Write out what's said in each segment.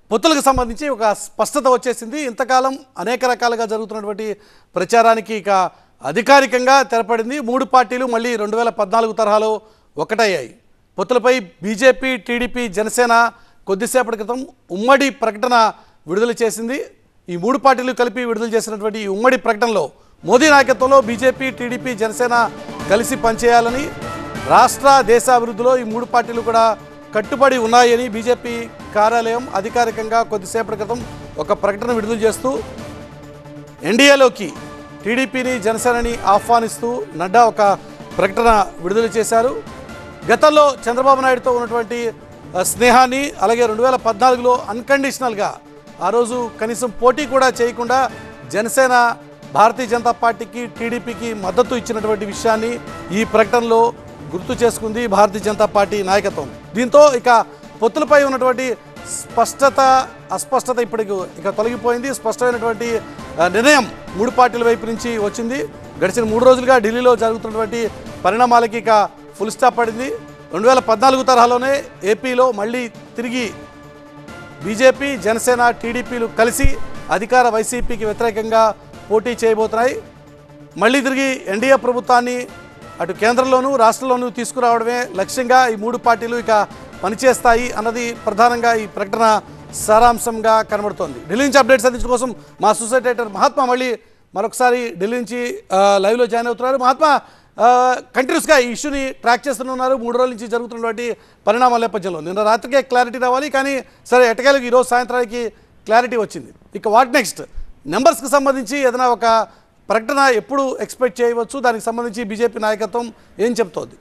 పొత్తులకు సంబంధించి ఒక స్పష్టత వచ్చేసింది ఇంతకాలం అనేక రకాలుగా జరుగుతున్నటువంటి ప్రచారానికి ఇక అధికారికంగా తెరపడింది మూడు పార్టీలు మళ్ళీ రెండు వేల పద్నాలుగు తరహాలో ఒకటయ్యాయి పొత్తులపై బీజేపీ టీడీపీ జనసేన కొద్దిసేపటి క్రితం ఉమ్మడి ప్రకటన విడుదల చేసింది ఈ మూడు పార్టీలు కలిపి విడుదల చేసినటువంటి ఈ ఉమ్మడి ప్రకటనలో మోదీ నాయకత్వంలో బీజేపీ టీడీపీ జనసేన కలిసి పనిచేయాలని రాష్ట్ర దేశాభివృద్ధిలో ఈ మూడు పార్టీలు కూడా కట్టుబడి ఉన్నాయని బీజేపీ కార్యాలయం అధికారికంగా కొద్దిసేపటి క్రితం ఒక ప్రకటన విడుదల చేస్తూ ఎన్డీఏలోకి టీడీపీని జనసేనని ఆహ్వానిస్తూ నడ్డా ఒక ప్రకటన విడుదల చేశారు గతంలో చంద్రబాబు నాయుడుతో ఉన్నటువంటి ఆ, స్నేహాన్ని అలాగే రెండు వేల పద్నాలుగులో అన్కండిషనల్గా ఆ రోజు కనీసం పోటీ కూడా చేయకుండా జనసేన భారతీయ జనతా పార్టీకి టీడీపీకి మద్దతు ఇచ్చినటువంటి విషయాన్ని ఈ ప్రకటనలో గుర్తు చేసుకుంది భారతీయ జనతా పార్టీ నాయకత్వం దీంతో ఇక పొత్తులపై ఉన్నటువంటి స్పష్టత అస్పష్టత ఇప్పటికి ఇక తొలగిపోయింది స్పష్టమైనటువంటి ఆ, నిర్ణయం మూడు పార్టీల వైపు నుంచి వచ్చింది గడిచిన మూడు రోజులుగా ఢిల్లీలో జరుగుతున్నటువంటి పరిణామాలకి ఇక ఫుల్ స్టాప్ పడింది రెండు వేల పద్నాలుగు తరహాలోనే ఏపీలో మళ్ళీ తిరిగి బీజేపీ జనసేన టీడీపీలు కలిసి అధికార వైసీపీకి వ్యతిరేకంగా పోటీ చేయబోతున్నాయి మళ్ళీ తిరిగి ఎన్డీఏ ప్రభుత్వాన్ని అటు కేంద్రంలోనూ రాష్ట్రంలోనూ తీసుకురావడమే లక్ష్యంగా ఈ మూడు పార్టీలు ఇక పనిచేస్తాయి అన్నది ప్రధానంగా ఈ ప్రకటన సారాంశంగా కనబడుతోంది ఢిల్లీ నుంచి అప్డేట్స్ అందించడం కోసం మా సొసైటేటర్ మహాత్మా మళ్ళీ మరొకసారి ఢిల్లీ నుంచి ఆ, లైవ్లో జాయిన్ అవుతున్నారు మహాత్మా ఆ, కంటిన్యూస్గా ఈ ఇష్యూని ట్రాక్ చేస్తున్నారు మూడు రోజుల నుంచి జరుగుతున్నటువంటి పరిణామాల నేపథ్యంలో నిన్న రాత్రికే క్లారిటీ రావాలి కానీ సరే ఎటకేలకు ఈరోజు సాయంత్రానికి క్లారిటీ వచ్చింది ఇక వాట్ నెక్స్ట్ నెంబర్స్కి సంబంధించి ఏదైనా ఒక ప్రకటన ఎప్పుడు ఎక్స్పెక్ట్ చేయవచ్చు దానికి సంబంధించి బీజేపీ నాయకత్వం ఏం చెప్తోంది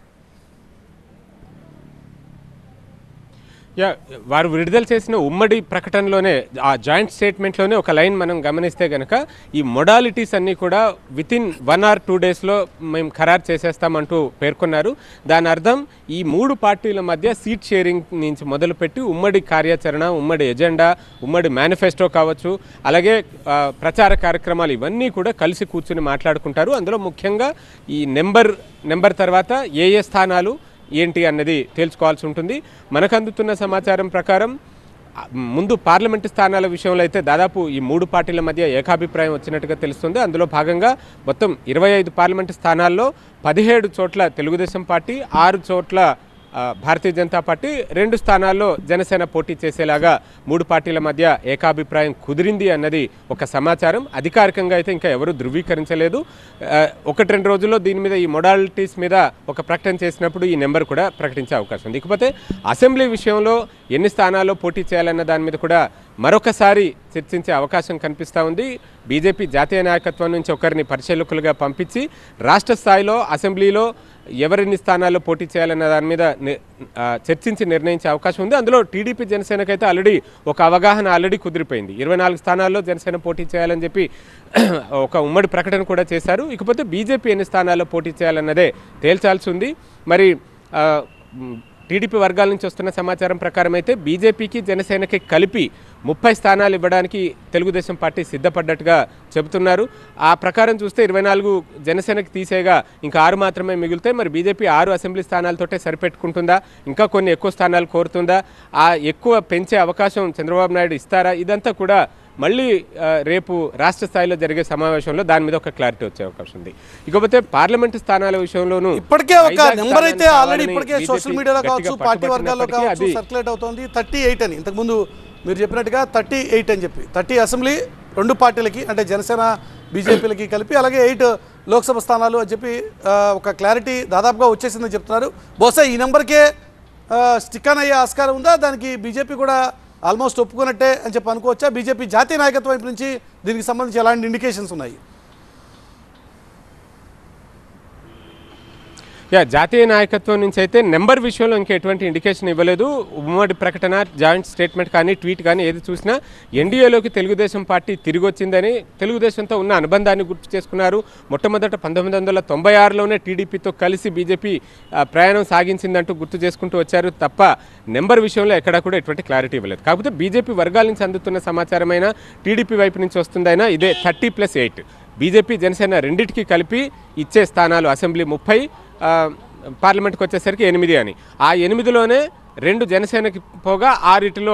యా వారు విడుదల చేసిన ఉమ్మడి ప్రకటనలోనే ఆ జాయింట్ స్టేట్మెంట్లోనే ఒక లైన్ మనం గమనిస్తే గనక ఈ మొడాలిటీస్ అన్నీ కూడా within one or two డేస్లో మేము ఖరారు చేసేస్తామంటూ పేర్కొన్నారు దాని అర్థం ఈ మూడు పార్టీల మధ్య సీట్ షేరింగ్ నుంచి మొదలుపెట్టి ఉమ్మడి కార్యాచరణ ఉమ్మడి ఎజెండా ఉమ్మడి మేనిఫెస్టో కావచ్చు అలాగే ఆ, ప్రచార కార్యక్రమాలు ఇవన్నీ కూడా కలిసి కూర్చుని మాట్లాడుకుంటారు అందులో ముఖ్యంగా ఈ నెంబర్ నెంబర్ తర్వాత ఏ ఏ స్థానాలు ఏంటి అన్నది తేల్చుకోవాల్సి ఉంటుంది మనకు అందుతున్న సమాచారం ప్రకారం ఆ, ముందు పార్లమెంటు స్థానాల విషయంలో అయితే దాదాపు ఈ మూడు పార్టీల మధ్య ఏకాభిప్రాయం వచ్చినట్టుగా తెలుస్తుంది అందులో భాగంగా మొత్తం ఇరవై ఐదు పార్లమెంటు స్థానాల్లో పదిహేడు చోట్ల తెలుగుదేశం పార్టీ ఆరు చోట్ల ఆ, భారతీయ జనతా పార్టీ రెండు స్థానాల్లో జనసేన పోటీ చేసేలాగా మూడు పార్టీల మధ్య ఏకాభిప్రాయం కుదిరింది అన్నది ఒక సమాచారం అధికారికంగా అయితే ఇంకా ఎవరు ధృవీకరించలేదు ఆ, ఒకటి రెండు రోజుల్లో దీని మీద ఈ మొడాలిటీస్ మీద ఒక ప్రకటన చేసినప్పుడు ఈ నెంబర్ కూడా ప్రకటించే అవకాశం ఉంది ఇకపోతే అసెంబ్లీ విషయంలో ఎన్ని స్థానాల్లో పోటీ చేయాలన్న దాని మీద కూడా మరొకసారి చర్చించే అవకాశం కనిపిస్తూ ఉంది బీజేపీ జాతీయ నాయకత్వం నుంచి ఒకరిని పరిశీలకులుగా పంపించి రాష్ట్ర స్థాయిలో అసెంబ్లీలో ఎవరెన్ని స్థానాల్లో పోటీ చేయాలన్న దాని మీద ని- ఆ, చర్చించి నిర్ణయించే అవకాశం ఉంది అందులో టీడీపీ జనసేనకైతే ఆల్రెడీ ఒక అవగాహన ఆల్రెడీ కుదిరిపోయింది ఇరవై నాలుగు స్థానాల్లో జనసేన పోటీ చేయాలని చెప్పి ఒక ఉమ్మడి ప్రకటన కూడా చేశారు ఇకపోతే బీజేపీ ఎన్ని స్థానాల్లో పోటీ చేయాలన్నదే తేల్చాల్సి ఉంది మరి ఆ, మ్, టీడీపీ వర్గాల నుంచి వస్తున్న సమాచారం ప్రకారం అయితే బీజేపీకి జనసేనకి కలిపి ముప్పై స్థానాలు ఇవ్వడానికి తెలుగుదేశం పార్టీ సిద్ధపడ్డట్టుగా చెబుతున్నారు ఆ ప్రకారం చూస్తే ఇరవై నాలుగు జనసేనకి తీసేగా ఇంకా ఆరు మాత్రమే మిగులుతాయి మరి బీజేపీ ఆరు అసెంబ్లీ స్థానాలతోటే సరిపెట్టుకుంటుందా ఇంకా కొన్ని ఎక్కువ స్థానాలు కోరుతుందా ఆ ఎక్కువ పెంచే అవకాశం చంద్రబాబు నాయుడు ఇస్తారా ఇదంతా కూడా మళ్ళీ ఆ, రేపు రాష్ట్ర స్థాయిలో జరిగే సమావేశంలో దాని మీద ఒక క్లారిటీ వచ్చే అవకాశం ఉంది ఇకపోతే పార్లమెంటు స్థానాల విషయంలోనూ ఇప్పటికే ఒక వైజాగ్ నెంబర్ అయితే స్థానాన్ని ఆల్రెడీ ఇప్పటికే కావాలని సోషల్ BJP మీడియాలో గట్టిగా కావచ్చు పార్టీ వర్గాల్లో పట్టుబట్టినప్పటికీ కావచ్చు అది సర్క్యులేట్ అవుతోంది థర్టీ ఎయిట్ అని ఇంతకుముందు మీరు చెప్పినట్టుగా థర్టీ ఎయిట్ అని చెప్పి థర్టీ అసెంబ్లీ రెండు పార్టీలకి అంటే జనసేన బీజేపీలకి కలిపి అలాగే ఎయిట్ లోక్సభ స్థానాలు అని చెప్పి ఆ, ఒక క్లారిటీ దాదాపుగా వచ్చేసిందని చెప్తున్నారు బహుశా ఈ నెంబర్కే స్టిక్ ఆన్ అయ్యే ఆస్కారం ఉందా దానికి బీజేపీ కూడా ఆల్మోస్ట్ ఒప్పుకున్నట్టే అని చెప్పి అనుకోవచ్చా బీజేపీ జాతీయ నాయకత్వం వైపు నుంచి దీనికి సంబంధించి ఎలాంటి ఇండికేషన్స్ ఉన్నాయి యా జాతీయ నాయకత్వం నుంచి అయితే నెంబర్ విషయంలో ఇంకా ఎటువంటి ఇండికేషన్ ఇవ్వలేదు ఉమ్మడి ప్రకటన జాయింట్ స్టేట్మెంట్ కానీ ట్వీట్ కానీ ఏది చూసినా ఎన్డీఏలోకి తెలుగుదేశం పార్టీ తిరిగి వచ్చిందని తెలుగుదేశంతో ఉన్న అనుబంధాన్ని గుర్తు చేసుకున్నారు మొట్టమొదట పంతొమ్మిది వందల తొంభై ఆరులోనే టీడీపీతో కలిసి బీజేపీ ఆ, ప్రయాణం సాగించిందంటూ గుర్తు చేసుకుంటూ వచ్చారు తప్ప నెంబర్ విషయంలో ఎక్కడా కూడా ఎటువంటి క్లారిటీ ఇవ్వలేదు కాకపోతే బీజేపీ వర్గాల నుంచి అందుతున్న సమాచారమైనా టీడీపీ వైపు నుంచి వస్తుందైనా ఇదే thirty plus eight BJP Janasena రెండింటికి కలిపి ఇచ్చే స్థానాలు అసెంబ్లీ ముప్పై ఆ, పార్లమెంట్కి వచ్చేసరికి ఎనిమిది అని ఆ ఎనిమిదిలోనే రెండు జనసేనకి పోగా ఆరిటిలో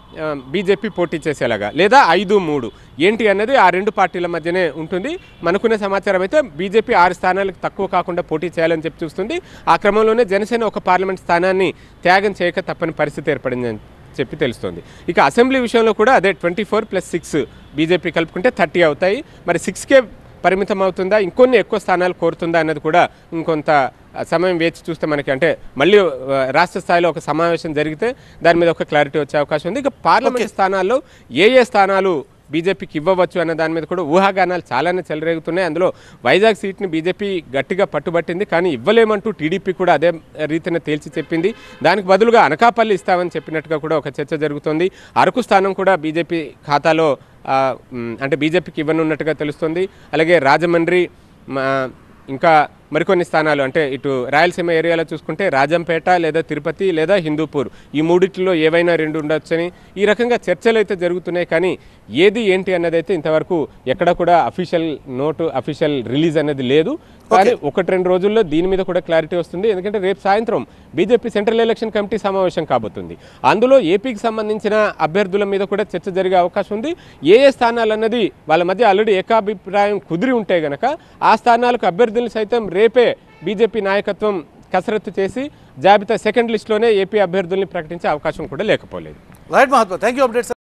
ఆ, బీజేపీ పోటీ చేసేలాగా లేదా ఐదు మూడు ఏంటి అన్నది ఆ రెండు పార్టీల మధ్యనే ఉంటుంది మనకున్న సమాచారం అయితే బీజేపీ ఆరు స్థానాలకు తక్కువ కాకుండా పోటీ చేయాలని చెప్పి చూస్తుంది ఆ క్రమంలోనే జనసేన ఒక పార్లమెంట్ స్థానాన్ని త్యాగం చేయక తప్పని పరిస్థితి ఏర్పడిందని చెప్పి తెలుస్తోంది ఇక అసెంబ్లీ విషయంలో కూడా అదే twenty four plus six BJP కలుపుకుంటే థర్టీ అవుతాయి మరి సిక్స్కే పరిమితం అవుతుందా ఇంకొన్ని ఎక్కువ స్థానాలు కోరుతుందా అన్నది కూడా ఇంకొంత ఆ, సమయం వేచి చూస్తే మనకి అంటే మళ్ళీ ఆ, రాష్ట్ర స్థాయిలో ఒక సమావేశం జరిగితే దాని మీద ఒక క్లారిటీ వచ్చే అవకాశం ఉంది ఇక పార్లమెంట్ స్థానాల్లో ఏ ఏ స్థానాలు బీజేపీకి ఇవ్వవచ్చు అన్న దాని మీద కూడా ఊహాగానాలు చాలానే చెలరేగుతున్నాయి అందులో వైజాగ్ సీట్ని బీజేపీ గట్టిగా పట్టుబట్టింది కానీ ఇవ్వలేమంటూ టీడీపీ కూడా అదే రీతిన తేల్చి చెప్పింది దానికి బదులుగా అనకాపల్లి ఇస్తామని చెప్పినట్టుగా కూడా ఒక చర్చ జరుగుతోంది అరకు స్థానం కూడా బీజేపీ ఖాతాలో ఆ, మ్, అంటే బీజేపీకి ఇవ్వనున్నట్టుగా తెలుస్తుంది అలాగే రాజమండ్రి మా- ఇంకా మరికొన్ని స్థానాలు అంటే ఇటు రాయలసీమ ఏరియాలో చూసుకుంటే రాజంపేట లేదా తిరుపతి లేదా హిందూపూర్ ఈ మూడిట్లో ఏవైనా రెండు ఉండొచ్చని ఈ రకంగా చర్చలు అయితే జరుగుతున్నాయి కానీ ఏది ఏంటి అన్నది అయితే ఇంతవరకు ఎక్కడ కూడా అఫీషియల్ నోటు అఫీషియల్ రిలీజ్ అనేది లేదు కానీ ఒకటి రెండు రోజుల్లో దీని మీద కూడా క్లారిటీ వస్తుంది ఎందుకంటే రేపు సాయంత్రం బీజేపీ సెంట్రల్ ఎలక్షన్ కమిటీ సమావేశం కాబోతుంది అందులో ఏపీకి సంబంధించిన అభ్యర్థుల మీద కూడా చర్చ జరిగే అవకాశం ఉంది ఏ ఏ స్థానాలు అన్నది వాళ్ళ మధ్య ఆల్రెడీ ఏకాభిప్రాయం కుదిరి ఉంటే గనక ఆ స్థానాలకు అభ్యర్థులు సైతం రేపే బీజేపీ నాయకత్వం కసరత్తు చేసి జాబితా సెకండ్ లిస్టులోనే ఏపీ అభ్యర్థుల్ని ప్రకటించే అవకాశం కూడా లేకపోలేదు right Mahatma thank you updates